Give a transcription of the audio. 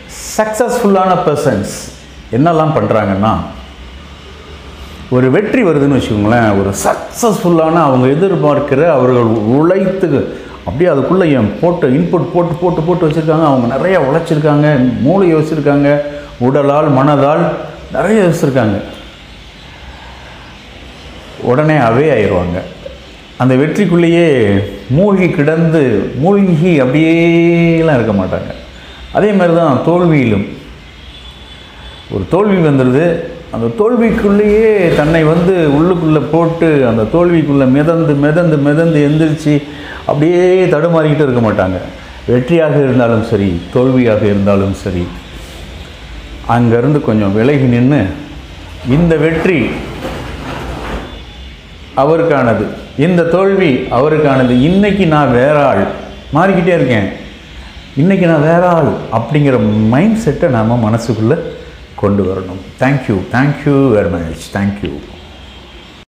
சக்ஸஸ்ஃபுல்லான persons என்னெல்லாம் பண்ணுறாங்கன்னா ஒரு வெற்றி வருதுன்னு வச்சுக்கோங்களேன் ஒரு சக்ஸஸ்ஃபுல்லான அவங்க எதிர்பார்க்கிற அவர்கள் உழைத்து அப்படியே அதுக்குள்ளே என் போட்டு இன்புட் போட்டு போட்டு போட்டு வச்சுருக்காங்க அவங்க நிறைய உழைச்சிருக்காங்க மூளையை வச்சுருக்காங்க உடலால் மனதால் நிறைய வச்சுருக்காங்க உடனே அவே ஆயிடுவாங்க அந்த வெற்றிக்குள்ளேயே மூழ்கி கிடந்து மூழ்கி அப்படியேலாம் இருக்க மாட்டாங்க அதே மாதிரி தான் தோல்வியிலும் ஒரு தோல்வி வந்துடுது அந்த தோல்விக்குள்ளேயே தன்னை வந்து உள்ளுக்குள்ளே போட்டு அந்த தோல்விக்குள்ளே மிதந்து மிதந்து மிதந்து எந்திரிச்சு அப்படியே தடுமாறிக்கிட்டு இருக்க மாட்டாங்க வெற்றியாக இருந்தாலும் சரி தோல்வியாக இருந்தாலும் சரி அங்கேருந்து கொஞ்சம் விலகி நின்று இந்த வெற்றி அவருக்கானது இந்த தோல்வி அவருக்கானது இன்னைக்கு நான் வேற ஆள் மாறிக்கிட்டே இருக்கேன் இன்னைக்கு நான் வேற ஆள் அப்படிங்கிற மைண்ட் செட்டை நாம் மனசுக்குள்ளே கொண்டு வரணும் thank you thank you very much thank you